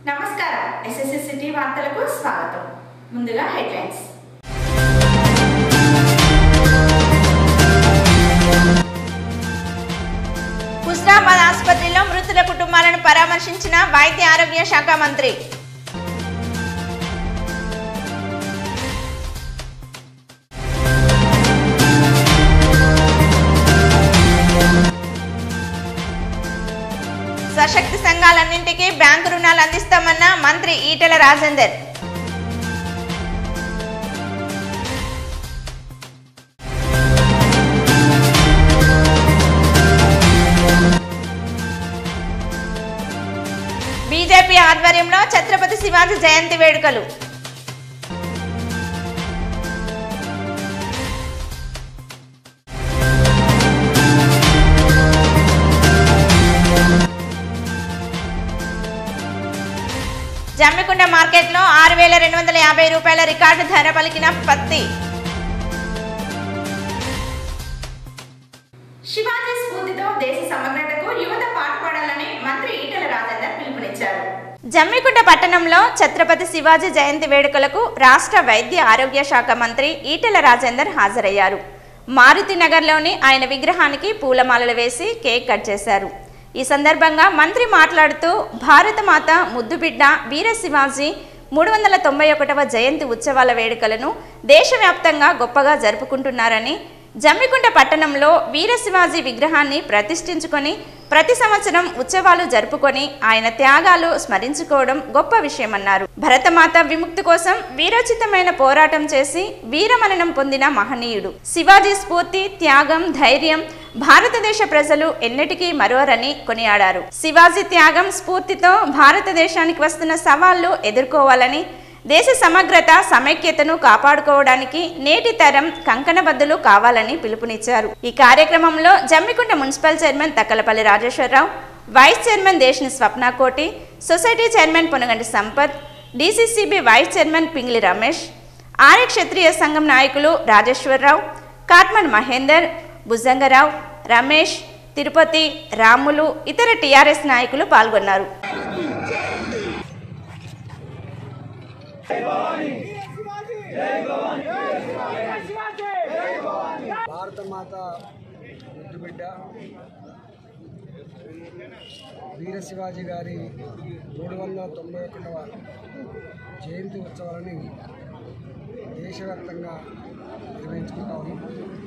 నమస్కారం SSC city వార్తలకు స్వాగతం ముందుగా హెడ్లైన్స్ హుస్నాబాద్ ఆసుపత్రిలో మృతుల కుటుంబాలను పరామర్శించిన వైద్య ఆరోగ్య శాఖ మంత్రి సశక్తి సంఘాలన్నింటికీ బ్యాంకు రుణాలు అందిస్తామన్న మంత్రి ఈటెల రాజేందర్ బీజేపీ ఆధ్వర్యంలో ఛత్రపతి శివాజీ జయంతి వేడుకలు జమ్మికుంట మార్కెట్లో ఆరు వేల రెండు వందల యాభై రూపాయల రికార్డు ధర పలికిన పత్తి శివాజీ స్ఫూర్తితో దేశ సమగ్రతకు యువత పాటుపడాలని మంత్రి ఈటెల రాజేందర్ పిలుపునిచ్చారు జమ్మికుంట పట్టణంలో ఛత్రపతి శివాజీ జయంతి వేడుకలకు రాష్ట్ర వైద్య ఆరోగ్య శాఖ మంత్రి ఈటెల రాజేందర్ హాజరయ్యారు మారుతి నగర్లోని ఆయన విగ్రహానికి పూలమాలలు వేసి కేక్ కట్ చేశారు ఈ సందర్భంగా మంత్రి మాట్లాడుతూ భారతమాత ముద్దుబిడ్డ వీర శివాజీ మూడు వందల తొంభై ఒకటవ జయంతి ఉత్సవాల వేడుకలను దేశవ్యాప్తంగా గొప్పగా జరుపుకుంటున్నారని జమ్మికుంట పట్టణంలో వీర శివాజీ విగ్రహాన్ని ప్రతిష్ఠించుకొని ప్రతి సంవత్సరం ఉత్సవాలు జరుపుకొని ఆయన త్యాగాలు స్మరించుకోవడం గొప్ప విషయమన్నారు భరతమాత విముక్తి కోసం వీరోచితమైన పోరాటం చేసి వీరమరణం పొందిన మహనీయుడు శివాజీ స్ఫూర్తి త్యాగం ధైర్యం భారతదేశ ప్రజలు ఎన్నటికీ మరోరని కొనియాడారు శివాజీ త్యాగం స్ఫూర్తితో భారతదేశానికి వస్తున్న సవాళ్లు ఎదుర్కోవాలని దేశ సమగ్రత సమైక్యతను కాపాడుకోవడానికి నేటి తరం కంకణబద్దులు కావాలని పిలుపునిచ్చారు ఈ కార్యక్రమంలో Jammikunta municipal chairman Takkalapalli Rajeshwara Rao vice chairman Deshini Swapnakoti society chairman Ponaganti Sampath DCCB vice chairman Pingli Ramesh Arya Kshatriya సంఘం నాయకులు రాజేశ్వరరావు కాట్మన్ మహేందర్ భుజంగరావు రమేష్ తిరుపతి రాములు ఇతర టీఆర్ఎస్ నాయకులు పాల్గొన్నారు భారతమాత ముద్దుబిడ్డ వీర శివాజీ గారి మూడు వందల తొంభై ఒకటవ జయంతి ఉత్సవాలని దేశవ్యాప్తంగా నిర్వహించుకుంటా ఉన్నాం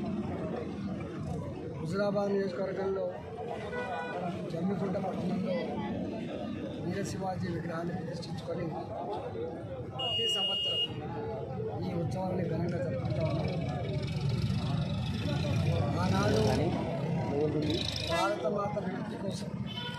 హుజురాబాద్ నియోజకవర్గంలో జమ్మికుంట పట్టణంలో వీర శివాజీ విగ్రహాన్ని ప్రతిష్ఠించుకొని ప్రతి సంవత్సరం ఈ ఉత్సవాలని ఘనంగా జరుపుకుంటా ఉన్నాం ఆనాడు భారత మాత విముక్తి కోసం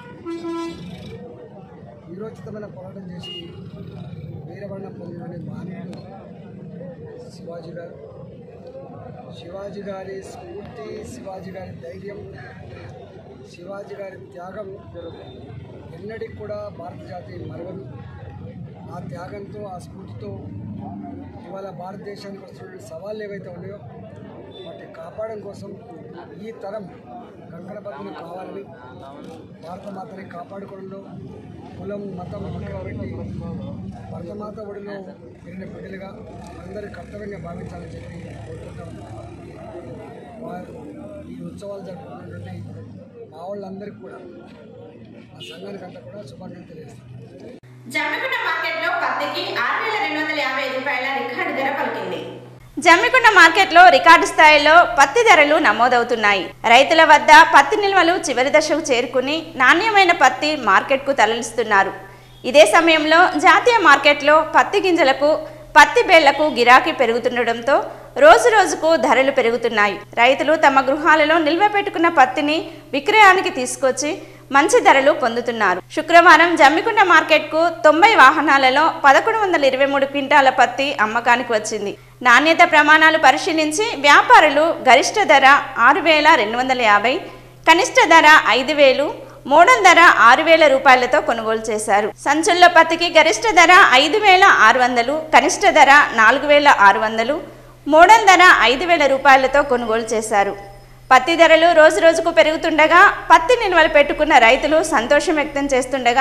వీరోచితమైన పోరాటం చేసి వీరమరణం పొందిన మానవుడు శివాజీ గారు శివాజీ గారి స్ఫూర్తి శివాజీ గారి ధైర్యం శివాజీ గారి త్యాగం ఎన్నటికి కూడా భారత జాతి మరవదు ఆ త్యాగంతో ఆ స్ఫూర్తితో ఇవాళ భారతదేశానికి వస్తున్న సవాళ్ళు ఏవైతే ఉన్నాయో వాటిని కాపాడడం కోసం ఈ తరం కంకణబద్ధులు కావాలని భారతమాతని కాపాడుకోవడంలో కులం మతం పక్కన పెట్టి భరతమాత ఒడిలో పెరిగిన బిడ్డలుగా అందరి కర్తవ్యంగా భావించాలని చెప్పి కోరుకుంటాం వారు ఈ ఉత్సవాలు జరుపుకున్నటువంటి మా వాళ్ళందరికీ కూడా మా సంఘానికి అంతా కూడా శుభాకాంక్షలు తెలియజేస్తాం జమ్మికుంట మార్కెట్లో పత్తికి ఆరు వేల రెండు వందల యాభై రూపాయల రికార్డు ధర పలికింది జమ్మికుంట మార్కెట్లో రికార్డు స్థాయిలో పత్తి ధరలు నమోదవుతున్నాయి రైతుల వద్ద పత్తి నిల్వలు చివరి దశకు చేరుకుని నాణ్యమైన పత్తి మార్కెట్కు తరలిస్తున్నారు ఇదే సమయంలో జాతీయ మార్కెట్లో పత్తి గింజలకు పత్తి బేళ్లకు గిరాకీ పెరుగుతుండటంతో రోజు రోజుకు ధరలు పెరుగుతున్నాయి రైతులు తమ గృహాలలో నిల్వ పెట్టుకున్న పత్తిని విక్రయానికి తీసుకొచ్చి మంచి ధరలు పొందుతున్నారు శుక్రవారం జమ్మికుంట మార్కెట్కు తొంభై వాహనాలలో పదకొండు వందల ఇరవై మూడు క్వింటాల పత్తి అమ్మకానికి వచ్చింది నాణ్యత ప్రమాణాలు పరిశీలించి వ్యాపారులు గరిష్ట ధర ఆరు వేల రెండు వందల యాభై కనిష్ట ధర ఐదు వేలు మోడల్ ధర ఆరు వేల రూపాయలతో కొనుగోలు చేశారు సంచుల్లో పత్తికి గరిష్ట ధర ఐదు వేల ఆరు వందలు కనిష్ట ధర నాలుగు వేల ఆరు వందలు మోడల్ ధర ఐదు వేల రూపాయలతో కొనుగోలు చేశారు పత్తి ధరలు రోజు రోజుకు పెరుగుతుండగా పత్తి నిల్వలు పెట్టుకున్న రైతులు సంతోషం వ్యక్తం చేస్తుండగా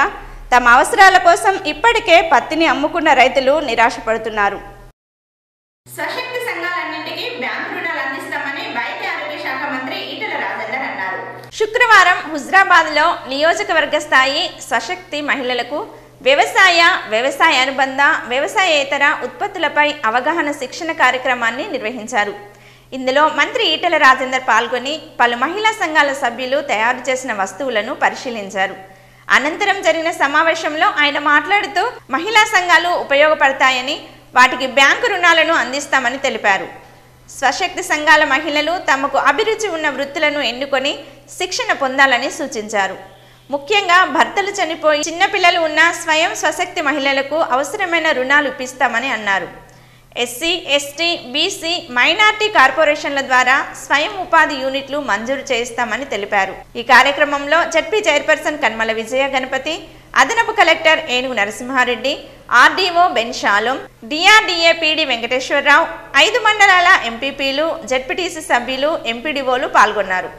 తమ అవసరాల కోసం ఇప్పటికే పత్తిని అమ్ముకున్న రైతులు నిరాశపడుతున్నారు సశక్తి సంఘాలన్నింటికీ బ్యాంకు రుణాలు అందిస్తామని వైద్య ఆరోగ్య శాఖ మంత్రి ఈటల రాజేందర్ అన్నారు శుక్రవారం హుజరాబాద్ లో నియోజకవర్గ స్థాయి సశక్తి మహిళలకు వ్యవసాయ వ్యవసాయ అనుబంధ వ్యవసాయేతర ఉత్పత్తులపై అవగాహన శిక్షణ కార్యక్రమాన్ని నిర్వహించారు ఇందులో మంత్రి ఈటల రాజేందర్ పాల్గొని పలు మహిళా సంఘాల సభ్యులు తయారు చేసిన వస్తువులను పరిశీలించారు అనంతరం జరిగిన సమావేశంలో ఆయన మాట్లాడుతూ మహిళా సంఘాలు ఉపయోగపడతాయని వాటికి బ్యాంకు రుణాలను అందిస్తామని తెలిపారు స్వశక్తి సంఘాల మహిళలు తమకు అభిరుచి ఉన్న వృత్తులను ఎన్నుకొని శిక్షణ పొందాలని సూచించారు ముఖ్యంగా భర్తలు చనిపోయి చిన్నపిల్లలు ఉన్న స్వయం స్వశక్తి మహిళలకు అవసరమైన రుణాలు ఇప్పిస్తామని అన్నారు ఎస్సీ ఎస్టీ బీసీ మైనార్టీ కార్పొరేషన్ల ద్వారా స్వయం ఉపాధి యూనిట్లు మంజూరు చేయిస్తామని తెలిపారు ఈ కార్యక్రమంలో జడ్పీ చైర్పర్సన్ కన్మల విజయ గణపతి అదనపు collector Enugu Narasimha Reddy RDO Ben Shalom DRDA PD Venkateswara Rao ఐదు మండలాల ఎంపీపీలు జడ్పీటీసీ సభ్యులు ఎంపీడీఓలు పాల్గొన్నారు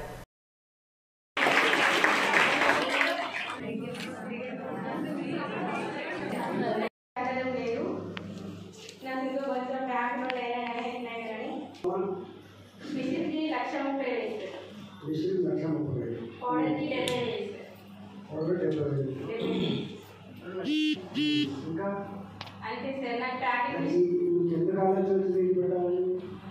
లేదు నాకు ఇంకా కొంచెం బ్యాంకులో లేదని ఉన్నాయి కానీ మిషన్కి లక్ష ముప్పై వేలు మిషన్ లక్ష ముప్పై వేలు పౌడర్కి డెబ్బై వేలు ఒకటి డెబ్బై వేలు డెబ్బై ఇంకా అంతే సార్ నాకు ప్యాకెట్ అది మీకు ఎందుకు ఆలోచన వచ్చింది ఇది పెట్టాలని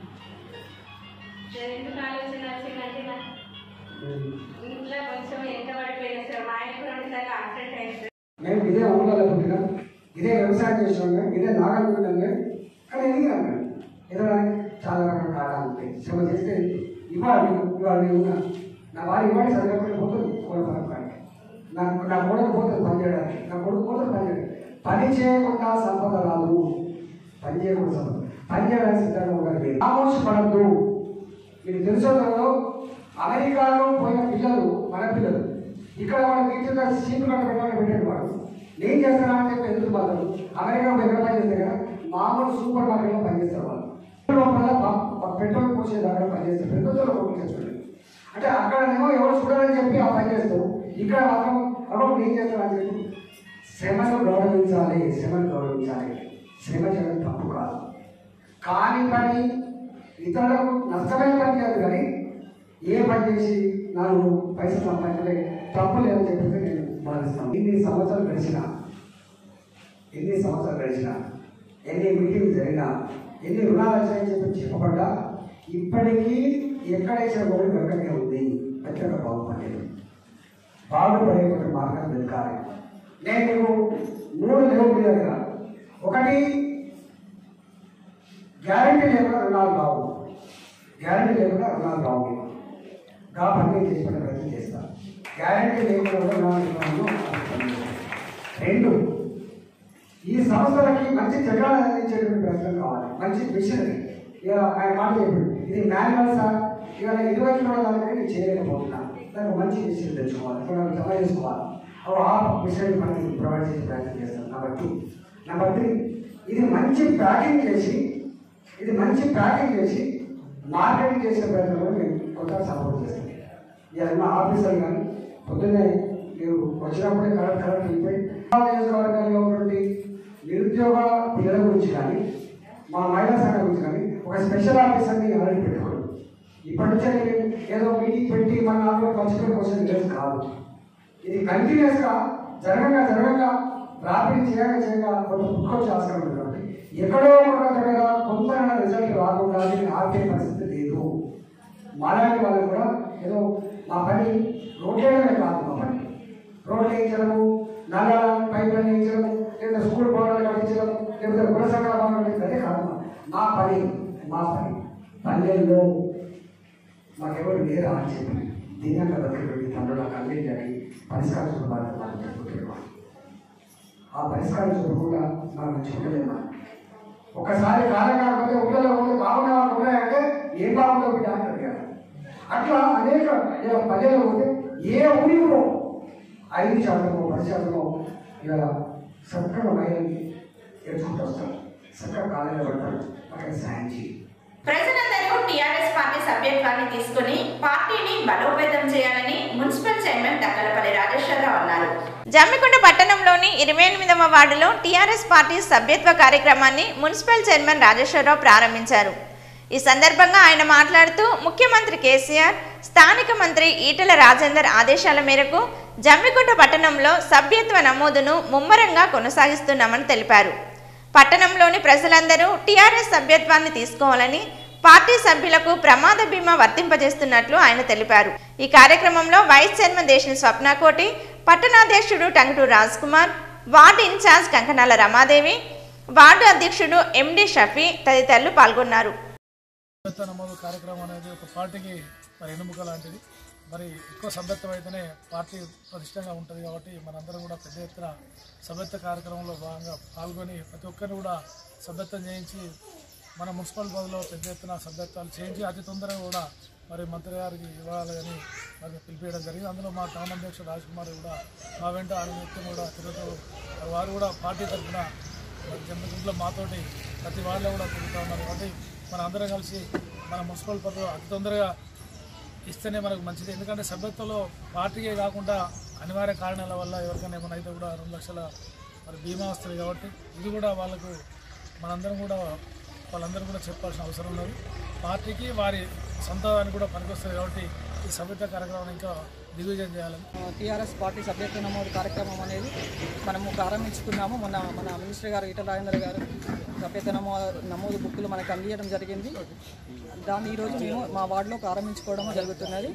ఎందుకు ఆలోచన వచ్చిందంటే నాకు ఇంట్లో కొంచెం ఎంత పడిపోయింది సార్ మా ఆయనకు రెండు సార్లు యాక్సిడెంట్ అయింది సార్ మేము ఇదే ఊళ్ళలో పుట్టినాం ఇదే వ్యవసాయం చేసినాం ఇదే నాగలు పుట్టినాం కానీ ఎదిగినాం ఏదో చాలా రకాల కారణాలు ఉంటాయి శ్రమ చేస్తే ఇవ్వాలి ఇవాళ నేను ఉన్నా నా వారి ఇవ్వాలి చదవకుండా పోతుంది కోళ్ళ పథకానికి నాకు నా కొడుకు పోతుంది పని చేయడానికి నా కొడుకు పోతుంది పని చేయడానికి పని చేయకుండా సంపద రాదు పని చేయకుండా సంపద పని చేయడానికి సిద్ధంగా ఉండాలి ఆమోషపడద్దు మీకు తెలుసో లేదో అమెరికాలో పోయిన పిల్లలు మన పిల్లలు ఇక్కడ వాళ్ళ వీటిలో సీట్లు కట్ట పెట్టాలని పెట్టాడు వాడు నేను చేస్తానా అని చెప్పి ఎందుకు వాళ్ళు అమెరికా ఎక్కడ పని చేస్తే కదా మామూలు సూపర్ మార్కెట్లో పనిచేస్తారు వాళ్ళు లోపల ప- ప- పెట్రోల్ పోసే దగ్గర పనిచేస్తారు పెద్దలు పోసేస్తారు అంటే అక్కడనేమో ఎవరు చూడాలని చెప్పి ఆ పని చేస్తారు ఇక్కడ మాత్రం అక్కడ నేను చేస్తాను అని చెప్పి శ్రమను గౌరవించాలి శ్రమను గౌరవించాలి శ్రమ చేయడం తప్పు కాదు కాని పని ఇతరులకు నష్టమైన పని కాదు కానీ ఏ పని చేసి నాలుగు పైసలు సంపాదించలే తప్పు లేదని చెప్పేసి నేను భావిస్తాను ఇన్ని సంవత్సరాలు గడిచిన ఎన్ని సంవత్సరాలు గడిచిన ఎన్ని మీటింగ్లు జరిగినా ఎన్ని రుణాలు వచ్చాయని చెప్పి చెప్పబడ్డా ఇప్పటికీ ఎక్కడ ఇచ్చిన గోడు వెనకనే ఉంది ఎక్కడ బాగుపడలేదు బాగుపడేటువంటి మార్గం వెతకాలి నేను మీకు మూడు నిరూపించాను ఒకటి గ్యారంటీ లేకుండా రుణాలు రావు గ్యారంటీ లేకుండా రుణాలు రావు మీకు. గా పని నేను చేసుకునే ప్రయత్నం చేస్తాను గ్యారంటీ లేకుండా కూడా రుణాలు ఇవ్వను రెండు ఈ సంస్థలకి మంచి చక్రాలు అందించేటువంటి ప్రయత్నం కావాలి మంచి మిషనరీ ఇక ఆయన మాట చెప్పాడు ఇది మాన్యువల్ సార్ ఇవాళ ఇరవై కిలోల దాకా నేను చేయలేకపోతున్నా దానికి మంచి మిషన్ తెచ్చుకోవాలి ఇప్పుడు నాకు జమ చేసుకోవాలి అవి ఆ మిషనరీ మనకి ప్రొవైడ్ చేసే ప్రయత్నం చేస్తాను నెంబర్ టూ నెంబర్ త్రీ ఇది మంచి ప్యాకింగ్ చేసి ఇది మంచి ప్యాకింగ్ చేసి మార్కెటింగ్ చేసే ప్రయత్నంలో మేము కొంత సపోర్ట్ చేస్తాం ఇవాళ మా ఆఫీసర్ కానీ పొద్దున్నే మీరు వచ్చినప్పుడే కరెక్ట్ కరెక్ట్ వెళ్ళిపోయి మా నియోజకవర్గాల్లో ఉన్నటువంటి నిరుద్యోగ పిల్లల గురించి కానీ మా మహిళా సంఘం గురించి కానీ ఒక స్పెషల్ ఆఫీసర్ని ఆల్రెడీ పెట్టుకోండి ఇప్పటి నుంచే నేను ఏదో మీటింగ్ పెట్టి మన నాలుగు మర్చిపోయి క్వశ్చన్ లేదు కాదు ఇది కంటిన్యూస్గా జరగగా జరగగా రాపిడి చేయగా చేయగా కొంత పుట్టుకొచ్చే ఆస్కారం ఉంది కాబట్టి ఎక్కడో ఒక దగ్గర కొంత రిజల్ట్ రాకుండా దీన్ని ఆపే పరిస్థితి లేదు మాలాంటి వాళ్ళు కూడా ఏదో మా పని రోడ్లేయడమే కాదు మా పని రోడ్లు వేయించడము నల్ల పైప్ వేయించడము లేదా స్కూల్ భవనాలు కట్టించడం లేకపోతే కుల సంఘాల భవనాలు కట్టించడం అదే కాదు మా- మా పని మా పని పల్లెల్లో మాకెవరు లేరా అని చెప్పి దీనంగా బతికేటువంటి తండ్రుల కళ్ళే జరిగి పరిష్కారం చూడాలని మనం చెప్పుకుంటున్నాం ఆ పరిష్కారం చూడకుండా మనం చూడలేమా ఒకసారి కాలం కాకపోతే ఊళ్ళలో ఉండి బాగున్నా వాళ్ళు ఉన్నాయంటే ఏం బాగుందో బిడ్డ అని అడిగారు అట్లా అనేక ఇలా పల్లెలో ఉంటే ఏ ఊరిలో ఐదు శాతమో పది శాతమో ఇలా చక్కగా మహిళల్ని ఎడుచుకుంటూ వస్తారు చక్కగా కాలంలో పడతారు అక్కడ సాయం చేయి ప్రజలందరూ టీఆర్ఎస్ పార్టీ సభ్యత్వాన్ని తీసుకుని పార్టీని బలోపేతం చేయాలని మున్సిపల్ చైర్మన్ దక్కలపల్లి రాజేశ్వరరావు అన్నారు జమ్మికుంట పట్టణంలోని ఇరవై ఎనిమిదవ వార్డులో టీఆర్ఎస్ పార్టీ సభ్యత్వ కార్యక్రమాన్ని మున్సిపల్ చైర్మన్ రాజేశ్వరరావు ప్రారంభించారు ఈ సందర్భంగా ఆయన మాట్లాడుతూ ముఖ్యమంత్రి కేసీఆర్ స్థానిక మంత్రి ఈటెల రాజేందర్ ఆదేశాల మేరకు జమ్మికుంట పట్టణంలో సభ్యత్వ నమోదును ముమ్మరంగా కొనసాగిస్తున్నామని తెలిపారు పట్టణంలోని ప్రజలందరూ టీఆర్ఎస్ సభ్యత్వాన్ని తీసుకోవాలని పార్టీ సభ్యులకు ప్రమాద బీమా వర్తింపజేస్తున్నట్లు ఆయన తెలిపారు ఈ కార్యక్రమంలో వైస్ చైర్మన్ దేశిని స్వప్నకోటి పట్టణాధ్యక్షుడు Tanguturu Raj Kumar ward incharge Kankanala Ramadevi ward అధ్యక్షుడు ఎండి షఫీ తదితరులు పాల్గొన్నారు సభ్యత్వ నమోదు కార్యక్రమం అనేది ఒక పార్టీకి మరి ఎన్నుముక లాంటిది మరి ఎక్కువ సభ్యత్వం అయితేనే పార్టీ ప్రతిష్టంగా ఉంటుంది కాబట్టి మనందరం కూడా పెద్ద ఎత్తున సభ్యత్వ కార్యక్రమంలో భాగంగా పాల్గొని ప్రతి ఒక్కరిని కూడా సభ్యత్వం చేయించి మన మున్సిపల్ బదులో పెద్ద ఎత్తున సభ్యత్వాలు చేయించి అతి తొందరగా కూడా మరి మంత్రి గారికి ఇవ్వాలని మరి పిలిపించడం జరిగింది అందులో మా టౌన్ అధ్యక్షుడు రాజ్ కుమార్ కూడా మా వెంట ఆయన వ్యక్తి కూడా తిరుగుతూ వారు కూడా పార్టీ తరఫున మరి జన్మదింట్లో మాతోటి ప్రతి వాళ్ళు కూడా తిరుగుతూ ఉన్నారు కాబట్టి మన అందరం కలిసి మన మున్సిపల్ పదవి అతి తొందరగా ఇస్తేనే మనకు మంచిది ఎందుకంటే సభ్యత్వంలో పార్టీకే కాకుండా అనివార్య కారణాల వల్ల ఎవరికైనా ఏమైనా అయితే కూడా రెండు లక్షల మరి బీమా వస్తుంది కాబట్టి ఇది కూడా వాళ్ళకు మనందరం కూడా వాళ్ళందరూ కూడా చెప్పాల్సిన అవసరం ఉన్నది పార్టీకి వారి సొంతానికి కూడా పనికొస్తుంది కాబట్టి ఈ సభ్యత్వ కార్యక్రమాన్ని ఇంకా దిగ్విజయం చేయాలని టీఆర్ఎస్ పార్టీ సభ్యత్వ నమోదు కార్యక్రమం అనేది మనము ప్రారంభించుకున్నాము మన మన మినిస్టర్ గారు ఈటల రాజేందర్ గారు సభ్యత్వ నమో నమోదు బుక్కులు మనకు అందించడం జరిగింది దాన్ని ఈరోజు మేము మా వార్డులో ప్రారంభించుకోవడం జరుగుతున్నది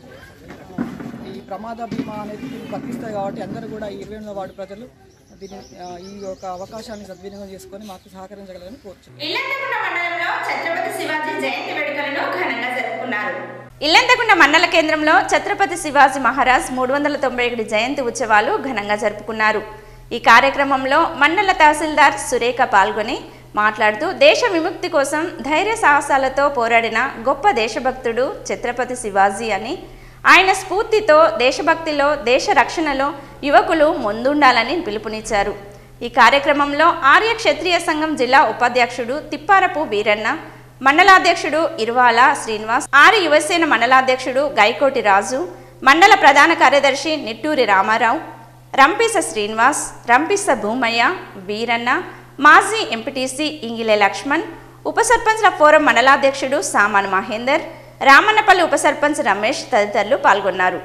ఈ ప్రమాద బీమా అనేది దీనికి వర్తిస్తాయి కాబట్టి అందరూ కూడా ఈ ఇరవై ఎనిమిదో వార్డు ప్రజలు దీన్ని ఆ, ఈ యొక్క అవకాశాన్ని సద్వినియోగం చేసుకొని మాకు సహకరించగలరని కోరుచున్నాను ఇల్లంతకుంట మండలంలో ఛత్రపతి శివాజీ జయంతి వేడుకలను ఘనంగా జరుపుకున్నారు ఇల్లంతకుంట మండల కేంద్రంలో ఛత్రపతి శివాజీ మహారాజ్ మూడు వందల తొంభై ఒకటి జయంతి ఉత్సవాలు ఘనంగా జరుపుకున్నారు ఈ కార్యక్రమంలో మండల తహసీల్దార్ సురేఖ పాల్గొని మాట్లాడుతూ దేశ విముక్తి కోసం ధైర్య సాహసాలతో పోరాడిన గొప్ప దేశభక్తుడు ఛత్రపతి శివాజీ అని ఆయన స్ఫూర్తితో దేశభక్తిలో దేశ రక్షణలో యువకులు ముందుండాలని పిలుపునిచ్చారు ఈ కార్యక్రమంలో ఆర్య క్షత్రియ సంఘం జిల్లా ఉపాధ్యక్షుడు తిప్పారపు వీరన్న మండలాధ్యక్షుడు ఇరువాల శ్రీనివాస్ ఆర్య యువసేన మండలాధ్యక్షుడు గైకోటి రాజు మండల ప్రధాన కార్యదర్శి నిట్టూరి రామారావు రంపిస శ్రీనివాస్ రంపిస భూమయ్య వీరన్న మాజీ ఎంపీటీసీ ఇంగిలే లక్ష్మణ్ ఉప సర్పంచ్ల ఫోరం మండలాధ్యక్షుడు సామాన్ మహేందర్ రామన్నపల్లి ఉప సర్పంచ్ రమేష్ తదితరులు పాల్గొన్నారు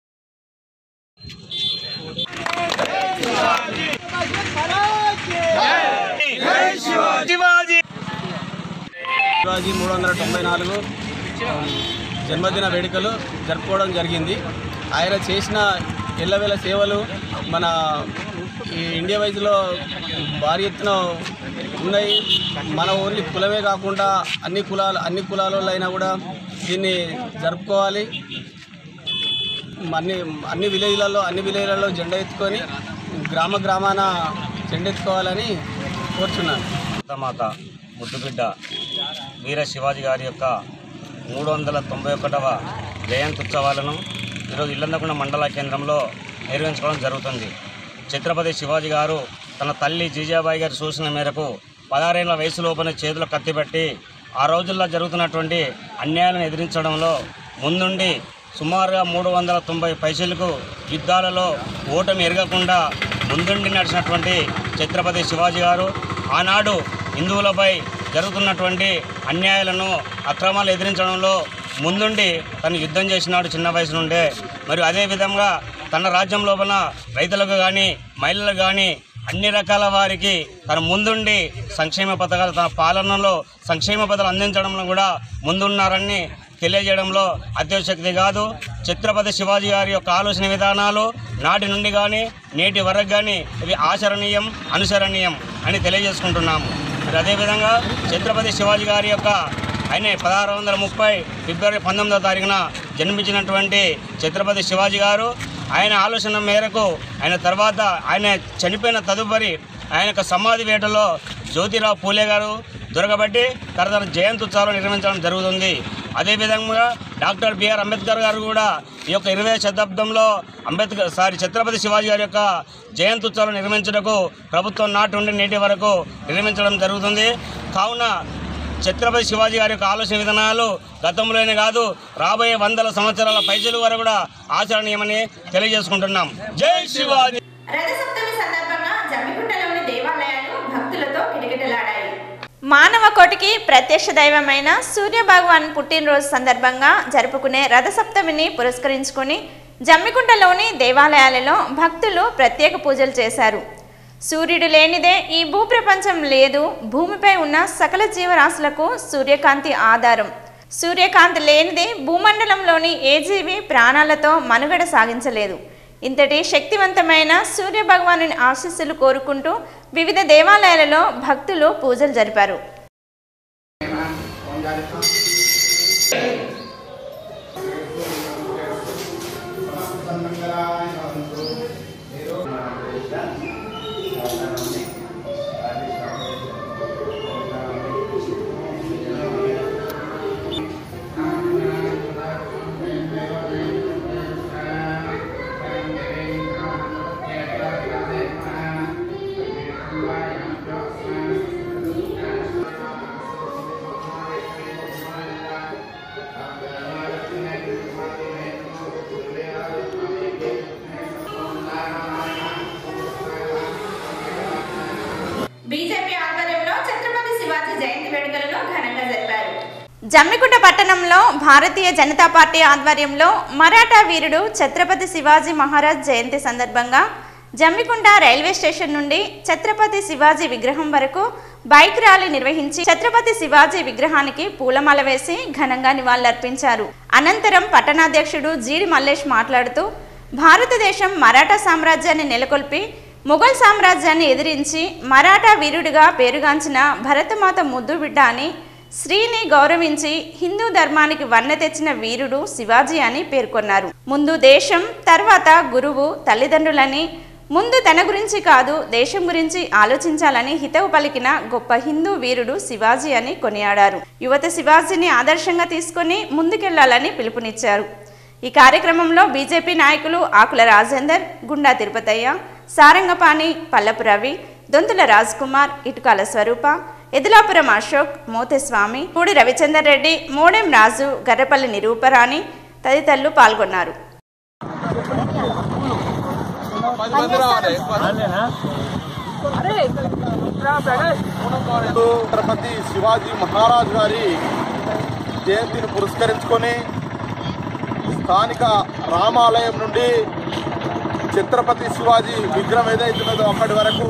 శివాజీ మూడు వందల తొంభై నాలుగు జన్మదిన వేడుకలు జరుపుకోవడం జరిగింది ఆయన చేసిన ఎల్లవేళ సేవలు మన ఈ ఇండియా వైజ్లో భారీ ఎత్తున ఉన్నాయి మన ఓన్లీ కులమే కాకుండా అన్ని కులాలు అన్ని కులాల అయినా కూడా దీన్ని జరుపుకోవాలి అన్ని అన్ని విలేజ్లలో అన్ని విలేజ్లలో జెండా ఎత్తుకొని గ్రామ గ్రామాన జెండా ఎత్తుకోవాలని కోరుచున్నాను మాత ముద్దుబిడ్డ వీర శివాజీ గారి యొక్క మూడు వందల తొంభై ఒకటవ జయంతి ఉత్సవాలను ఈరోజు ఇల్లందకుండ మండల కేంద్రంలో నిర్వహించుకోవడం జరుగుతుంది ఛత్రపతి శివాజీ గారు తన తల్లి జీజాబాయి గారి సూచన మేరకు పదహారేళ్ల వయసులోపనే చేతులు కత్తిపెట్టి ఆ రోజుల్లో జరుగుతున్నటువంటి అన్యాయాలను ఎదిరించడంలో ముందుండి సుమారుగా మూడు వందల తొంభై పైసలకు యుద్ధాలలో ఓటమి ఎరగకుండా ముందుండి నడిచినటువంటి ఛత్రపతి శివాజీ గారు ఆనాడు హిందువులపై జరుగుతున్నటువంటి అన్యాయాలను అక్రమాలు ఎదిరించడంలో ముందుండి తను యుద్ధం చేసినాడు చిన్న వయసు నుండే మరియు అదేవిధంగా తన రాజ్యం లోపల రైతులకు కానీ మహిళలకు కానీ అన్ని రకాల వారికి తన ముందుండి సంక్షేమ పథకాలు తన పాలనలో సంక్షేమ పథకాలు అందించడంలో కూడా ముందున్నారని తెలియజేయడంలో అత్యవశక్తి కాదు ఛత్రపతి శివాజీ గారి యొక్క ఆలోచన విధానాలు నాటి నుండి కానీ నేటి వరకు కానీ ఇవి ఆచరణీయం అనుసరణీయం అని తెలియజేసుకుంటున్నాము మరి అదేవిధంగా ఛత్రపతి శివాజీ గారి యొక్క ఆయన పదహారు వందల ముప్పై ఫిబ్రవరి పంతొమ్మిదవ తారీఖున జన్మించినటువంటి ఛత్రపతి శివాజీ గారు ఆయన ఆలోచన మేరకు ఆయన తర్వాత ఆయన చనిపోయిన తదుపరి ఆయన యొక్క సమాధి వేటలో జ్యోతిరావు పూలే గారు దొరకబట్టి తర్వాత జయంతి ఉత్సవాలు నిర్వహించడం జరుగుతుంది అదేవిధంగా డాక్టర్ బిఆర్ అంబేద్కర్ గారు కూడా ఈ యొక్క ఇరవై శతాబ్దంలో అంబేద్కర్ సారీ ఛత్రపతి శివాజీ గారి యొక్క జయంతి ఉత్సవాలు నిర్వహించడానికి ప్రభుత్వం నాటి నుండి నేటి వరకు నిర్వహించడం జరుగుతుంది కావున ఛత్రపతి శివాజీ గారి యొక్క ఆలోచన విధానాలు గతంలోనే కాదు రాబోయే వందల సంవత్సరాల పైసలు వరకు కూడా ఆచరణీయమని తెలియజేసుకుంటున్నాం జై శివాజీ రథసప్తమి సందర్భంగా జమ్మిగుంటలోని దేవాలయాలు భక్తులతో కిటకిటలాడాయి మానవ కోటికి ప్రత్యక్ష దైవమైన సూర్య భగవాన్ పుట్టినరోజు సందర్భంగా జరుపుకునే రథసప్తమిని పురస్కరించుకొని జమ్మికుంటలోని దేవాలయాలలో భక్తులు ప్రత్యేక పూజలు చేశారు సూర్యుడు లేనిదే ఈ భూప్రపంచం లేదు భూమిపై ఉన్న సకల జీవరాశులకు సూర్యకాంతి ఆధారం సూర్యకాంతి లేనిదే భూమండలంలోని ఏ జీవి ప్రాణాలతో మనుగడ సాగించలేదు ఇంతటి శక్తివంతమైన సూర్య భగవాను ఆశీస్సులు కోరుకుంటూ వివిధ దేవాలయాలలో భక్తులు పూజలు జరిపారు బీజేపీ ఆధ్వర్యంలో ఛత్రపతి శివాజీ జయంతి వేడుకలను ఘనంగా జరిపారు జమ్మికుంట పట్టణంలో భారతీయ జనతా పార్టీ ఆధ్వర్యంలో మరాఠా వీరుడు ఛత్రపతి శివాజీ మహారాజ్ జయంతి సందర్భంగా జమ్మికుంట రైల్వే స్టేషన్ నుండి ఛత్రపతి శివాజీ విగ్రహం వరకు బైక్ ర్యాలీ నిర్వహించి ఛత్రపతి శివాజీ విగ్రహానికి పూలమాల వేసి ఘనంగా నివాళులర్పించారు అనంతరం పట్టణాధ్యక్షుడు జీడి మల్లేష్ మాట్లాడుతూ భారతదేశం మరాఠా సామ్రాజ్యాన్ని నెలకొల్పి మొఘల్ సామ్రాజ్యాన్ని ఎదిరించి మరాఠా వీరుడిగా పేరుగాంచిన భరతమాత ముద్దు బిడ్డ అని స్త్రీని గౌరవించి హిందూ ధర్మానికి వన్నె తెచ్చిన వీరుడు శివాజీ అని పేర్కొన్నారు ముందు దేశం తర్వాత గురువు తల్లిదండ్రులని ముందు తన గురించి కాదు దేశం గురించి ఆలోచించాలని హితవు పలికిన గొప్ప హిందూ వీరుడు శివాజీ అని కొనియాడారు యువత శివాజీని ఆదర్శంగా తీసుకొని ముందుకెళ్లాలని పిలుపునిచ్చారు ఈ కార్యక్రమంలో బీజేపీ నాయకులు ఆకుల రాజేందర్ గుండా తిరుపతయ్య సారంగపాణి పల్లపు రవి దొంతుల రాజ్ కుమార్ ఇటుకాల స్వరూప ఎదులాపురం అశోక్ మోతేస్వామి పూడి రవిచందర్ రెడ్డి మోడెం రాజు గర్రపల్లి నిరూపరాణి తదితరులు పాల్గొన్నారు ఛత్రపతి శివాజీ మహారాజ్ గారి జయంతిని పురస్కరించుకొని స్థానిక రామాలయం నుండి ఛత్రపతి శివాజీ విగ్రహం ఏదైతున్నదో అక్కడి వరకు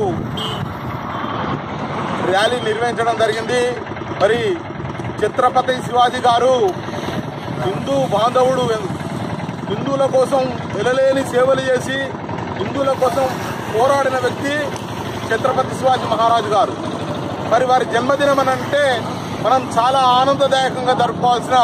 ర్యాలీ నిర్వహించడం జరిగింది మరి ఛత్రపతి శివాజీ గారు హిందూ బాంధవుడు హిందువుల కోసం వెలలేని సేవలు చేసి హిందువుల కోసం పోరాడిన వ్యక్తి ఛత్రపతి శివాజీ మహారాజు గారు మరి వారి జన్మదినం అని అంటే మనం చాలా ఆనందదాయకంగా జరుపుకోవాల్సిన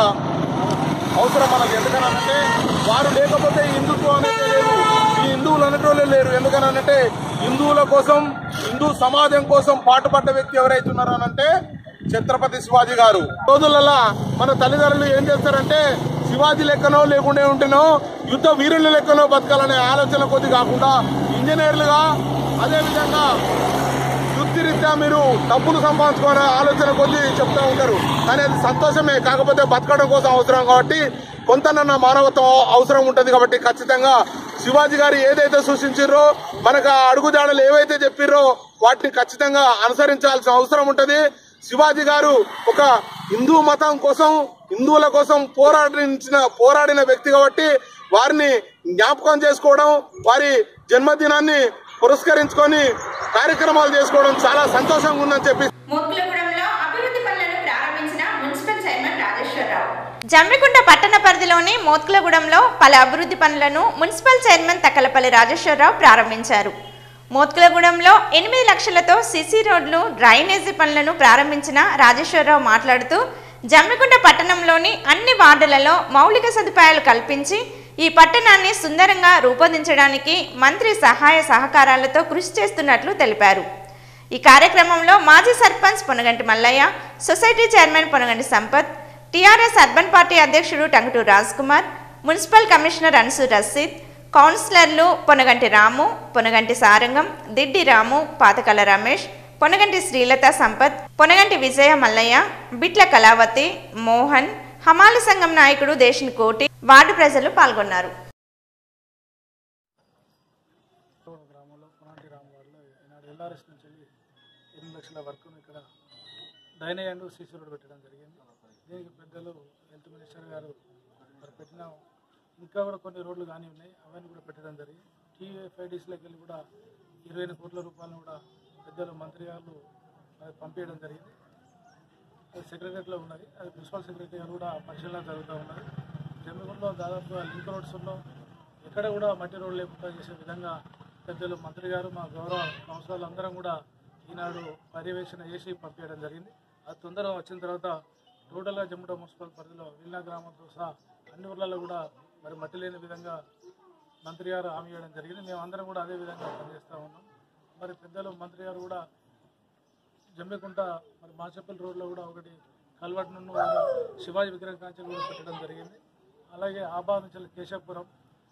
అవసరం మనకు ఎందుకనంటే వారు లేకపోతే హిందుత్వం అనేది లేదు ఈ హిందువులు అనేటోళ్ళే లేరు ఎందుకనంటే హిందువుల కోసం హిందూ సమాజం కోసం పాటుపడ్డ వ్యక్తి ఎవరైతే ఉన్నారో అనంటే ఛత్రపతి శివాజీ గారు రోజులలో మన తల్లిదండ్రులు ఏం చేస్తారంటే శివాజీ లెక్కనో లేకుండే ఉంటేనో యుద్ధ వీరుల లెక్కనో బతకాలనే ఆలోచన కొద్ది కాకుండా ఇంజనీర్లుగా అదేవిధంగా వృత్తిరీత్యా మీరు డబ్బులు సంపాదించుకోవాలనే ఆలోచన కొద్ది చెప్తూ ఉంటారు కానీ అది సంతోషమే కాకపోతే బతకడం కోసం అవసరం కాబట్టి కొంతనన్న మానవత్వం అవసరం ఉంటుంది కాబట్టి ఖచ్చితంగా శివాజీ గారు ఏదైతే సూచించారో మనకు ఆ అడుగుజాడలు ఏవైతే చెప్పిర్రో వాటిని ఖచ్చితంగా అనుసరించాల్సిన అవసరం ఉంటుంది శివాజీ గారు ఒక హిందూ మతం కోసం హిందువుల కోసం పోరాడించిన పోరాడిన వ్యక్తి కాబట్టి వారిని జ్ఞాపకం చేసుకోవడం వారి జన్మదినాన్ని పురస్కరించుకొని కార్యక్రమాలు చేసుకోవడం చాలా సంతోషంగా ఉందని చెప్పి మోత్కులగూడెంలో అభివృద్ధి పనులను ప్రారంభించిన మున్సిపల్ చైర్మన్ రాజేశ్వరరావు జమ్మికుంట పట్టణ పరిధిలోని మోత్కులగూడెంలో పలు అభివృద్ధి పనులను మున్సిపల్ చైర్మన్ తక్కలపల్లి రాజేశ్వరరావు ప్రారంభించారు మోత్కులగూడెంలో ఎనిమిది లక్షలతో సిసి రోడ్లు డ్రైనేజీ పనులను ప్రారంభించిన రాజేశ్వరరావు మాట్లాడుతూ జమ్మికుంట పట్టణంలోని అన్ని వార్డులలో మౌలిక సదుపాయాలు కల్పించి ఈ పట్టణాన్ని సుందరంగా రూపొందించడానికి మంత్రి సహాయ సహకారాలతో కృషి చేస్తున్నట్లు తెలిపారు ఈ కార్యక్రమంలో మాజీ sarpanch Ponaganti Mallaiah society chairman Ponaganti Sampath TRS urban party అధ్యక్షుడు టంగుటూరు రాజ్ కుమార్ మున్సిపల్ కమిషనర్ అన్సూర్ రసీద్ కౌన్సిలర్లు పొనగంటి రాము పొనగంటి సారంగం దిడ్డి రాము పాతకల రమేష్ పొనగంటి శ్రీలత సంపత్ పొనగంటి విజయ మల్లయ్య బిట్ల కళావతి మోహన్ హమాలి సంఘం నాయకుడు దేశిని కోటి వార్డు ప్రజలు పాల్గొన్నారు గ్రామంలో ఎల్ఆర్ఎస్ నుంచి వెళ్ళి ఎనిమిది లక్షల వర్క్ను ఇక్కడ డైనే అండ్ సీసీ రోడ్ పెట్టడం జరిగింది దీనికి పెద్దలు హెల్త్ మినిస్టర్ గారు మరి పెట్టిన ఇంకా కూడా కొన్ని రోడ్లు కానీ ఉన్నాయి అవన్నీ కూడా పెట్టడం జరిగింది టీఎఫ్ఐడిస్లోకి వెళ్ళి కూడా ఇరవై ఎనిమిది కోట్ల రూపాయలను కూడా పెద్దలు మంత్రి గారు మరి పంపించడం జరిగింది అది సెక్రటరీలో ఉన్నది అది ప్రిన్సిపల్ సెక్రటరీ గారు కూడా పరిశీలన జరుగుతూ ఉన్నది జమ్మిగుండలో దాదాపుగా లింక్ రోడ్స్లో ఎక్కడ కూడా మట్టి రోడ్లు లేకుండా చేసే విధంగా పెద్దలు మంత్రి గారు మా గౌరవ కౌన్సిలర్లు అందరం కూడా ఈనాడు పర్యవేక్షణ చేసి పంపించడం జరిగింది అది తొందరగా వచ్చిన తర్వాత టోటల్గా జమ్ముట మున్సిపల్ పరిధిలో విల్లా గ్రామంతో సహా అన్ని ఊర్లలో కూడా మరి మట్టి లేని విధంగా మంత్రి గారు హామీ ఇవ్వడం జరిగింది మేము అందరం కూడా అదే విధంగా పనిచేస్తూ ఉన్నాం మరి పెద్దలు మంత్రి గారు కూడా జమ్మికుంట మరి మాచపల్లి రోడ్లో కూడా ఒకటి కల్వట్ నుండి కూడా శివాజీ విగ్రహం కాంచెలు కూడా పెట్టడం జరిగింది అలాగే ఆబా నుంచి వెళ్ళి కేశవపురం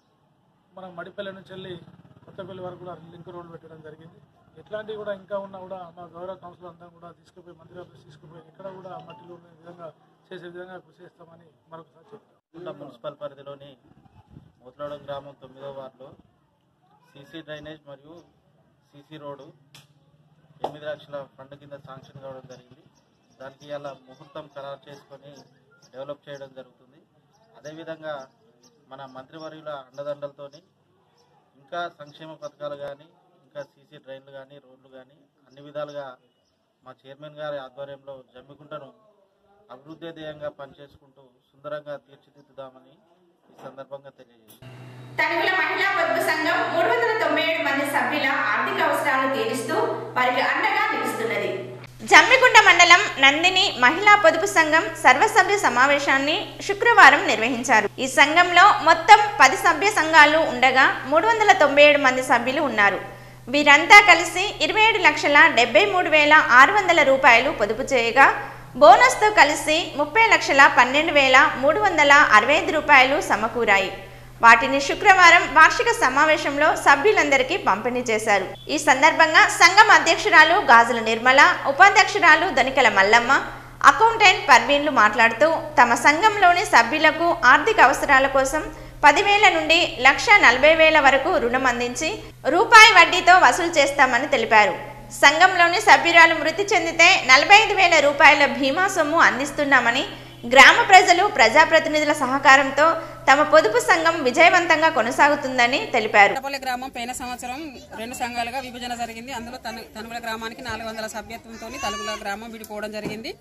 మన మడిపల్లి నుంచి వెళ్ళి కొత్తపల్లి వరకు కూడా లింక్ రోడ్లు పెట్టడం జరిగింది ఇట్లాంటివి కూడా ఇంకా ఉన్నా కూడా మా గౌరవ కౌన్సిల్ అంతా కూడా తీసుకుపోయి మంత్రి ఆఫీస్ తీసుకుపోయి ఇక్కడ కూడా మట్టిలో ఉండే విధంగా చేసే విధంగా కృషి చేస్తామని మరొకసారి చెప్తాం గుంట మున్సిపల్ పరిధిలోని మూతలాడం గ్రామం తొమ్మిదో వార్డులో సీసీ డ్రైనేజ్ మరియు సీసీ రోడ్డు ఎనిమిది లక్షల ఫండ్ కింద శాంక్షన్ కావడం జరిగింది దానికి ఇలా ముహూర్తం ఖరారు చేసుకొని డెవలప్ చేయడం జరుగుతుంది అదేవిధంగా మన మంత్రివర్యుల అండదండలతోని ఇంకా సంక్షేమ పథకాలు కానీ ఇంకా సీసీ డ్రైన్లు కానీ రోడ్లు కానీ అన్ని విధాలుగా మా చైర్మన్ గారి ఆధ్వర్యంలో జమ్మికుంటను అభివృద్ధి ధ్యేయంగా పనిచేసుకుంటూ సుందరంగా తీర్చిదిద్దుదామని ఈ సందర్భంగా తెలియజేస్తాను తణుకుల మహిళా పొదుపు సంఘం మూడు వందల తొంభై ఏడు మంది సభ్యుల ఆర్థిక అవసరాలను తీరుస్తూ వారికి అండగా నిలుస్తున్నది జమ్మికుంట మండలం నందిని మహిళా పొదుపు సంఘం సర్వసభ్య సమావేశాన్ని శుక్రవారం నిర్వహించారు ఈ సంఘంలో మొత్తం పది సభ్య సంఘాలు ఉండగా మూడు వందల తొంభై ఏడు మంది సభ్యులు ఉన్నారు వీరంతా కలిసి ఇరవై ఏడు లక్షల డెబ్బై మూడు వేల ఆరు వందల రూపాయలు పొదుపు చేయగా బోనస్తో కలిసి ముప్పై లక్షల పన్నెండు వేల మూడు వందల అరవై ఐదు రూపాయలు సమకూరాయి వాటిని శుక్రవారం వార్షిక సమావేశంలో సభ్యులందరికీ పంపిణీ చేశారు ఈ సందర్భంగా సంఘం అధ్యక్షురాలు గాజుల నిర్మల ఉపాధ్యక్షురాలు దొనికల మల్లమ్మ అకౌంటెంట్ పర్వీన్లు మాట్లాడుతూ తమ సంఘంలోని సభ్యులకు ఆర్థిక అవసరాల కోసం పదివేల నుండి లక్ష నలభై వేల వరకు రుణం అందించి రూపాయి వడ్డీతో వసూలు చేస్తామని తెలిపారు సంఘంలోని సభ్యురాలు మృతి చెందితే నలభై ఐదు వేల రూపాయల బీమా సొమ్ము అందిస్తున్నామని గ్రామ ప్రజలు ప్రజాప్రతినిధుల సహకారంతో తమ పొదుపు సంఘం విజయవంతంగా కొనసాగుతుందని తెలిపారు కొత్తపల్లి గ్రామం పోయిన సంవత్సరం రెండు సంఘాలుగా విభజన జరిగింది అందులో తను తనుగుల గ్రామానికి నాలుగు వందల సభ్యత్వంతో తలుగుల గ్రామం విడిపోవడం జరిగింది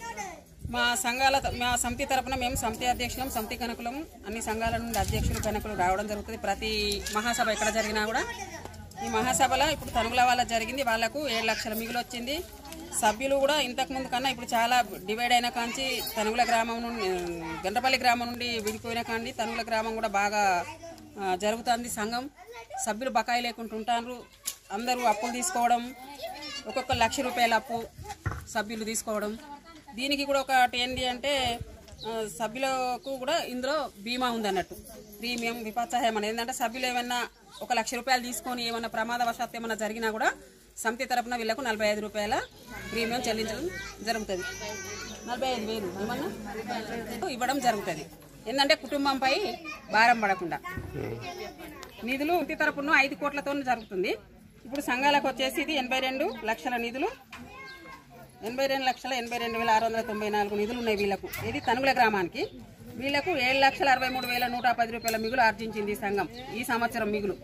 మా సంఘాల మా సమితి తరపున మేము సమితి అధ్యక్షులం సమితి కనుకులం అన్ని సంఘాల నుండి అధ్యక్షులు కనుకలు రావడం జరుగుతుంది ప్రతి మహాసభ ఎక్కడ జరిగినా కూడా ఈ మహాసభలో ఇప్పుడు తనుగుల వాళ్ళ జరిగింది వాళ్ళకు ఏడు లక్షల మిగులు వచ్చింది సభ్యులు కూడా ఇంతకు ముందు కన్నా ఇప్పుడు చాలా డివైడ్ అయిన కాంచి తనుగుల గ్రామం నుండి గండ్రపల్లి గ్రామం నుండి విడిపోయిన కాండి తనుగుల గ్రామం కూడా బాగా ఆ, జరుగుతుంది సంఘం సభ్యులు బకాయి లేకుండా ఉంటారు అందరూ అప్పులు తీసుకోవడం ఒక్కొక్క లక్ష రూపాయల అప్పు సభ్యులు తీసుకోవడం దీనికి కూడా ఒకటి ఏంటి అంటే ఆ, సభ్యులకు కూడా ఇందులో బీమా ఉందన్నట్టు ప్రీమియం విపత్సహాయం అనేది ఏంటంటే సభ్యులు ఏమైనా ఒక లక్ష రూపాయలు తీసుకొని ఏమైనా ప్రమాదవశాత్తు ఏమైనా జరిగినా కూడా సమితి తరపున వీళ్ళకు నలభై ఐదు రూపాయల ప్రీమియం చెల్లించడం జరుగుతుంది నలభై ఐదు వేలు ఏమన్నా ఇవ్వడం జరుగుతుంది ఏంటంటే కుటుంబంపై భారం పడకుండా నిధులు ఇంటి తరపున ఐదు కోట్లతో జరుగుతుంది ఇప్పుడు సంఘాలకు వచ్చేసి ఇది ఎనభై రెండు లక్షల నిధులు ఎనభై రెండు లక్షల ఎనభై రెండు వేల ఆరు వందల తొంభై నాలుగు నిధులు ఉన్నాయి వీళ్ళకు ఇది తనుగుల గ్రామానికి వీళ్ళకు ఏడు లక్షల అరవై మూడు వేల నూట పది రూపాయల మిగులు ఆర్జించింది ఈ సంఘం ఈ సంవత్సరం మిగులు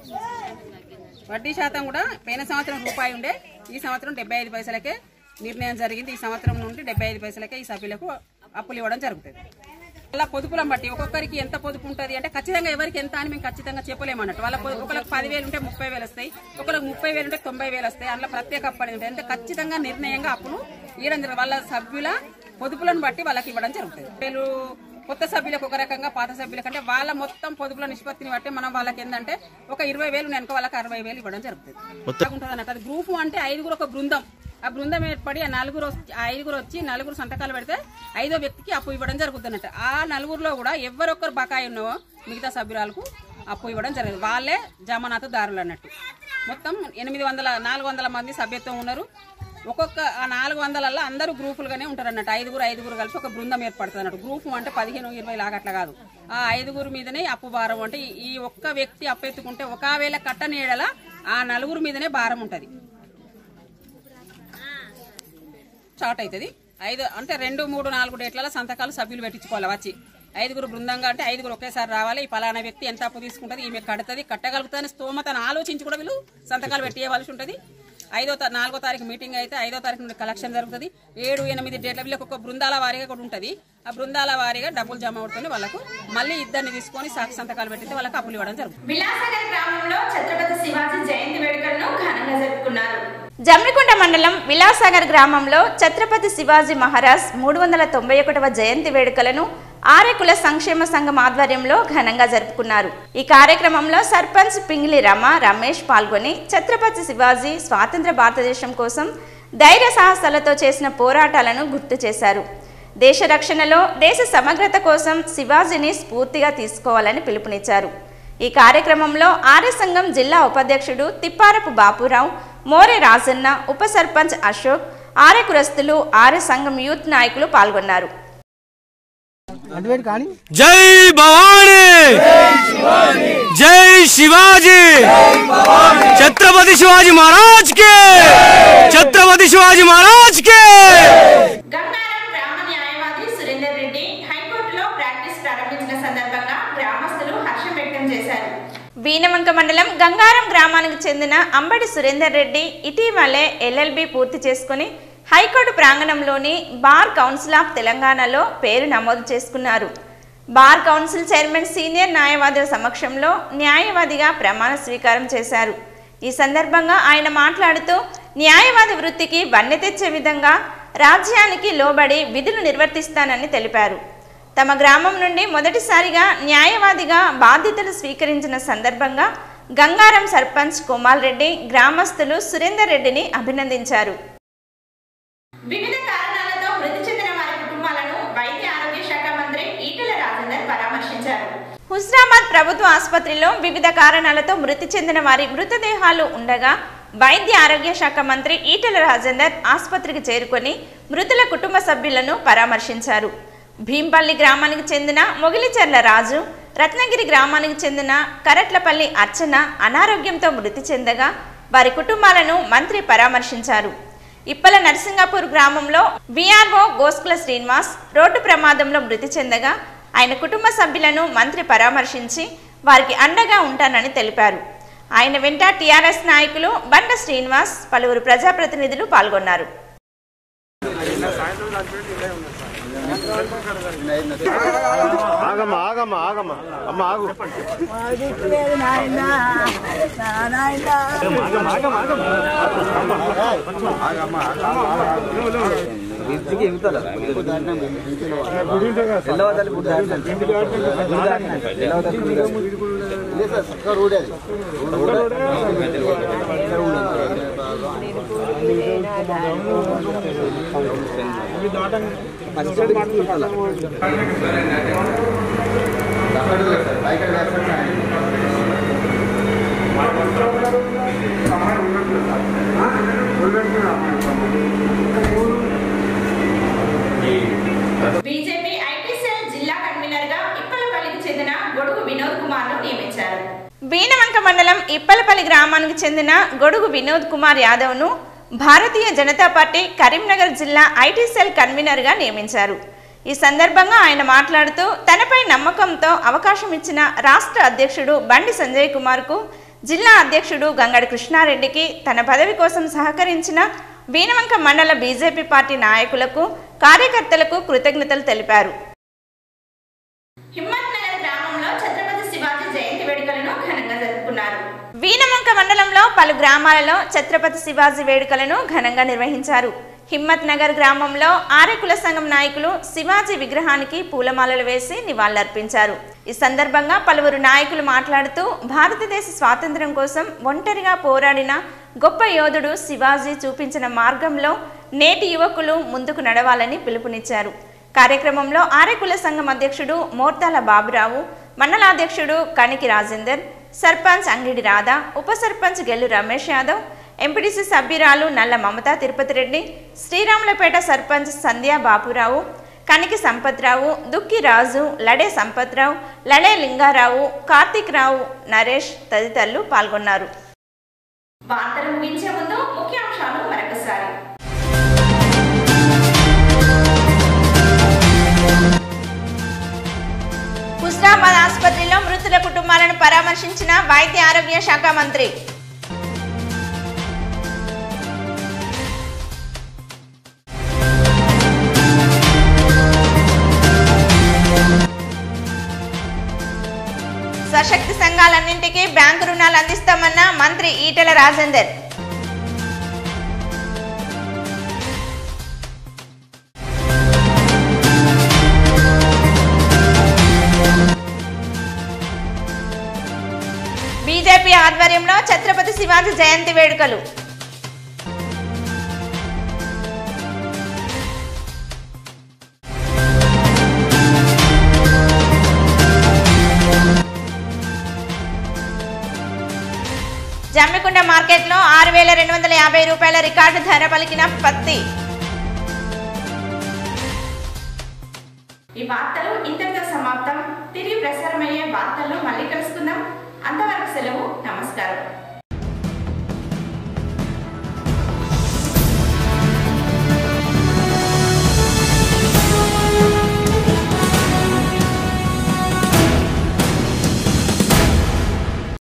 వడ్డీ శాతం కూడా పోయిన సంవత్సరం రూపాయి ఉండే ఈ సంవత్సరం డెబ్బై ఐదు పైసలకే నిర్ణయం జరిగింది ఈ సంవత్సరం నుండి డెబ్బై ఐదు పైసలకే ఈ సభ్యులకు అప్పులు ఇవ్వడం జరుగుతుంది అలా పొదుపులను బట్టి ఒక్కొక్కరికి ఎంత పొదుపు ఉంటుంది అంటే ఖచ్చితంగా ఎవరికి ఎంత అని మేము ఖచ్చితంగా చెప్పలేమన్నట్టు వాళ్ళ పొ- ఒకరికి పదివేలు ఉంటే ముప్పై వేలు వస్తాయి ఒకరికి ముప్పై వేలు ఉంటే తొంభై వేలు వస్తాయి అందులో ప్రత్యేక అప్పటి ఉంటుంది అంటే ఖచ్చితంగా నిర్ణయంగా అప్పులు ఇవ్వడం జరుగుతుంది వాళ్ళ సభ్యుల పొదుపులను బట్టి వాళ్ళకి ఇవ్వడం జరుగుతుంది వీళ్ళు కొత్త సభ్యులకు ఒక రకంగా పాత సభ్యుల కంటే వాళ్ళ మొత్తం పొదుపుల నిష్పత్తిని బట్టి మనం వాళ్ళకి ఏంటంటే ఒక ఇరవై వేలు నెనక వాళ్ళకి అరవై వేలు ఇవ్వడం జరుగుతుంది ఉంటుంది అన్నట్టు అది గ్రూప్ అంటే ఐదుగురు ఒక బృందం ఆ బృందం ఏర్పడి ఆ నలుగురు వచ్చి- ఆ ఐదుగురు వచ్చి నలుగురు సంతకాలు పెడితే ఐదో వ్యక్తికి అప్పు ఇవ్వడం జరుగుతుంది అన్నట్టు ఆ నలుగురిలో కూడా ఎవరొక్కరు బకాయి ఉన్నావో మిగతా సభ్యురాలకు అప్పు ఇవ్వడం జరిగింది వాళ్ళే జమానతుదారులు అన్నట్టు మొత్తం ఎనిమిది వందల నాలుగు వందల మంది సభ్యత్వం ఉన్నారు ఒక్కొక్క ఆ నాలుగు వందలలో అందరూ గ్రూపులుగానే ఉంటారు అన్నట్టు ఐదుగురు ఐదుగురు కలిసి ఒక బృందం ఏర్పడుతుంది అన్నట్టు గ్రూపు అంటే పదిహేను ఇరవై లాగా అట్లా కాదు ఆ ఐదుగురు మీదనే అప్పు భారం అంటే ఈ- ఈ ఒక్క వ్యక్తి అప్పు ఎత్తుకుంటే ఒకవేళ కట్టనీడల ఆ నలుగురు మీదనే భారం ఉంటుంది స్టార్ట్ అవుతుంది ఐదు అంటే రెండు మూడు నాలుగు డేట్లలో సంతకాలు సభ్యులు పెట్టించుకోవాలి వచ్చి ఐదుగురు బృందంగా అంటే ఐదుగురు ఒకేసారి రావాలి ఈ పలానా వ్యక్తి ఎంత అప్పు తీసుకుంటుంది ఈమె కడుతుంది కట్టగలుగుతుందని స్తోమతను ఆలోచించి కూడా వీళ్ళు సంతకాలు పెట్టేయవలసి ఉంటుంది ఐదో తా- నాలుగో తారీఖు మీటింగ్ అయితే ఐదో తారీఖు నుండి కలెక్షన్ జరుగుతుంది ఏడు ఎనిమిది డేట్ల వీళ్ళకి ఒక బృందాల వారీగా కూడా ఉంటుంది ఆ బృందాల వారీగా డబ్బులు జమ అవుతుంది వాళ్ళకు మళ్ళీ ఇద్దరిని తీసుకొని సాక్షి సంతకాలు పెట్టితే వాళ్ళకి అప్పులు ఇవ్వడం జరుగుతుంది విలాసనగర్ గ్రామంలో ఛత్రపతి శివాజీ జయంతి వేడుకలను ఘనంగా జరుపుకున్నారు జమ్మికుంట మండలం విలాసాగర్ గ్రామంలో ఛత్రపతి శివాజీ మహారాజ్ మూడు వందల తొంభై ఒకటవ జయంతి వేడుకలను ఆర్యకుల సంక్షేమ సంఘం ఆధ్వర్యంలో ఘనంగా జరుపుకున్నారు ఈ కార్యక్రమంలో సర్పంచ్ పింగిలి రమ రమేష్ పాల్గొని ఛత్రపతి శివాజీ స్వాతంత్ర భారతదేశం కోసం ధైర్య సాహసాలతో చేసిన పోరాటాలను గుర్తు చేశారు దేశ రక్షణలో దేశ సమగ్రత కోసం శివాజీని స్ఫూర్తిగా తీసుకోవాలని పిలుపునిచ్చారు ఈ కార్యక్రమంలో ఆర్య సంఘం జిల్లా ఉపాధ్యక్షుడు తిప్పారపు బాపురావు మోరె రాజన్న ఉప సర్పంచ్ అశోక్ ఆర్య కురస్తులు ఆర్య సంఘం యూత్ నాయకులు పాల్గొన్నారు జై భవానీ జై శివాజీ ఛత్రపతి శివాజీ మహారాజ్ కే ఛత్రపతి శివాజీ మహారాజ్ కే గంగారం గ్రామ న్యాయవాది సురేందర్ రెడ్డి హైకోర్టులో ప్రాక్టీస్ ప్రారంభించిన సందర్భంగా గ్రామస్తులు హర్షం వ్యక్తం చేశారు వీనవంక మండలం గంగారం గ్రామానికి చెందిన అంబడి సురేందర్ రెడ్డి ఇటీవలే ఎల్ఎల్బి పూర్తి చేసుకుని హైకోర్టు ప్రాంగణంలోని బార్ కౌన్సిల్ ఆఫ్ తెలంగాణలో పేరు నమోదు చేసుకున్నారు బార్ కౌన్సిల్ చైర్మన్ సీనియర్ న్యాయవాదుల సమక్షంలో న్యాయవాదిగా ప్రమాణ స్వీకారం చేశారు ఈ సందర్భంగా ఆయన మాట్లాడుతూ న్యాయవాది వృత్తికి వన్నె తెచ్చే విధంగా రాజ్యానికి లోబడి విధులు నిర్వర్తిస్తానని తెలిపారు తమ గ్రామం నుండి మొదటిసారిగా న్యాయవాదిగా బాధ్యతలు స్వీకరించిన సందర్భంగా గంగారం సర్పంచ్ కుమాల్ రెడ్డి గ్రామస్తులు సురేందర్ రెడ్డిని అభినందించారు వివిధ కారణాలతో మృతి చెందిన వారి కుటుంబాలను వైద్య ఆరోగ్య శాఖ మంత్రి ఈటెల రాజేందర్ పరామర్శించారు హుస్నాబాద్ ప్రభుత్వ ఆసుపత్రిలో వివిధ కారణాలతో మృతి చెందిన వారి మృతదేహాలు ఉండగా వైద్య ఆరోగ్య శాఖ మంత్రి ఈటెల రాజేందర్ ఆసుపత్రికి చేరుకొని మృతుల కుటుంబ సభ్యులను పరామర్శించారు భీంపల్లి గ్రామానికి చెందిన మొగిలిచెర్ల రాజు రత్నగిరి గ్రామానికి చెందిన కరట్లపల్లి అర్చన అనారోగ్యంతో మృతి చెందగా వారి కుటుంబాలను మంత్రి పరామర్శించారు ఇప్పల నరసింగాపూర్ గ్రామంలో విఆర్ఓ గోస్కుల శ్రీనివాస్ రోడ్డు ప్రమాదంలో మృతి చెందగా ఆయన కుటుంబ సభ్యులను మంత్రి పరామర్శించి వారికి అండగా ఉంటానని తెలిపారు ఆయన వెంట టీఆర్ఎస్ నాయకులు బండ శ్రీనివాస్ పలువురు ప్రజాప్రతినిధులు పాల్గొన్నారు ఆగమ్మ ఆగమ్మ ఆగమ్మ అమ్మ ఆగు బీజేపీ ఐటీ సెల్ జిల్లా కన్వీనర్ గా ఇప్పలపల్లికి చెందిన గొడుగు వినోద్ కుమార్ ను నియమించారు బీనవంక మండలం ఇప్పలపల్లి గ్రామానికి చెందిన గొడుగు వినోద్ కుమార్ యాదవ్ ను భారతీయ జనతా పార్టీ కరీంనగర్ జిల్లా ఐటీ సెల్ కన్వీనర్ గా నియమించారు ఈ సందర్భంగా ఆయన మాట్లాడుతూ తనపై నమ్మకంతో అవకాశం ఇచ్చిన రాష్ట్ర అధ్యక్షుడు బండి సంజయ్ కుమార్ కు జిల్లా అధ్యక్షుడు గంగడి కృష్ణారెడ్డికి తన పదవి కోసం సహకరించిన బీనవంక మండల బీజేపీ పార్టీ నాయకులకు కార్యకర్తలకు కృతజ్ఞతలు తెలిపారు హిమ్మత్ నగర్ గ్రామంలో ఛత్రపతి శివాజీ జయంతి వేడుకలను ఘనంగా జరుపుకున్నారు వీనమంక మండలంలో పలు గ్రామాలలో ఛత్రపతి శివాజీ వేడుకలను ఘనంగా నిర్వహించారు హిమ్మత్ నగర్ గ్రామంలో ఆర్యకుల సంఘం నాయకులు శివాజీ విగ్రహానికి పూలమాలలు వేసి నివాళులర్పించారు ఈ సందర్భంగా పలువురు నాయకులు మాట్లాడుతూ భారతదేశ స్వాతంత్ర్యం కోసం ఒంటరిగా పోరాడిన గొప్ప యోధుడు శివాజీ చూపించిన మార్గంలో నేటి యువకులు ముందుకు నడవాలని పిలుపునిచ్చారు కార్యక్రమంలో ఆర్యకుల సంఘం అధ్యక్షుడు మోర్తాల బాబురావు మండలాధ్యక్షుడు కణికి రాజేందర్ సర్పంచ్ అంగిడి రాధా ఉప సర్పంచ్ గెల్లు రమేష్ యాదవ్ ఎంపీటీసీ సభ్యురాలు నల్ల మమతా తిరుపతి రెడ్డి శ్రీరాములపేట సర్పంచ్ సంధ్యా బాపురావు కనికి సంపత్రావు దుక్కి రాజు లడే సంపత్రావు లడే లింగారావు కార్తీక్ రావు నరేష్ తదితరులు పాల్గొన్నారు వార్తలు ముగించే ముందు ముఖ్యాంశాలు మరొకసారి మృతుల కుటుంబాలను పరామర్శించిన వైద్య ఆరోగ్య శాఖ మంత్రి సశక్తి సంఘాలన్నింటికీ బ్యాంకు రుణాలు అందిస్తామన్న మంత్రి ఈటెల రాజేందర్ బీజేపీ ఆధ్వర్యంలో ఛత్రపతి శివాజీ జయంతి వేడుకలు జమ్మికుంట మార్కెట్లో ఆరు వేల రెండు వందల యాభై రూపాయల రికార్డు ధర పలికిన పత్తి ఈ వార్తలు ఇంతటితో సమాప్తం తిరిగి ప్రసారమయ్యే వార్తల్లో మళ్ళీ కలుసుకుందాం అంతవరకు సెలవు నమస్కారం